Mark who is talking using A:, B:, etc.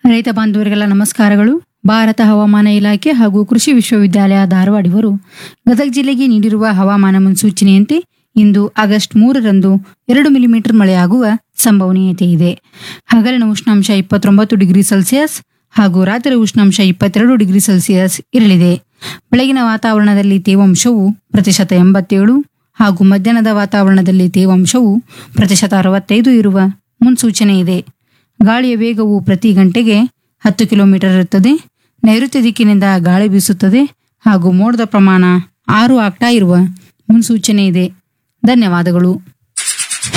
A: ರೈತ ಬಾಂಧವರಿಗೆಲ್ಲ ನಮಸ್ಕಾರಗಳು ಭಾರತ ಹವಾಮಾನ ಇಲಾಖೆ ಹಾಗೂ ಕೃಷಿ ವಿಶ್ವವಿದ್ಯಾಲಯ ಧಾರವಾಡ ಇವರು ಗದಗ ಜಿಲ್ಲೆಗೆ ನೀಡಿರುವ ಹವಾಮಾನ ಮುನ್ಸೂಚನೆಯಂತೆ ಇಂದು ಆಗಸ್ಟ್ ಮೂರರಂದು ಎರಡು ಮಿಲಿಮೀಟರ್ ಮಳೆಯಾಗುವ ಸಂಭವನೀಯತೆ ಇದೆ ಹಗಲಿನ ಉಷ್ಣಾಂಶ ಇಪ್ಪತ್ತೊಂಬತ್ತು ಡಿಗ್ರಿ ಸೆಲ್ಸಿಯಸ್ ಹಾಗೂ ರಾತ್ರಿ ಉಷ್ಣಾಂಶ ಇಪ್ಪತ್ತೆರಡು ಡಿಗ್ರಿ ಸೆಲ್ಸಿಯಸ್ ಇರಲಿದೆ ಬೆಳಗಿನ ವಾತಾವರಣದಲ್ಲಿ ತೇವಾಂಶವು ಪ್ರತಿಶತ ಎಂಬತ್ತೇಳು ಹಾಗೂ ಮಧ್ಯಾಹ್ನದ ವಾತಾವರಣದಲ್ಲಿ ತೇವಾಂಶವು ಪ್ರತಿಶತ ಅರವತ್ತೈದು ಇರುವ ಮುನ್ಸೂಚನೆ ಇದೆ ಗಾಳಿಯ ವೇಗವು ಪ್ರತಿ ಗಂಟೆಗೆ ಹತ್ತು ಕಿಲೋಮೀಟರ್ ಇರುತ್ತದೆ ನೈಋತ್ಯ ದಿಕ್ಕಿನಿಂದ ಗಾಳಿ ಬೀಸುತ್ತದೆ ಹಾಗೂ ಮೋಡದ ಪ್ರಮಾಣ ಆರು ಆಗ್ತಾ ಇರುವ ಮುನ್ಸೂಚನೆ ಇದೆ ಧನ್ಯವಾದಗಳು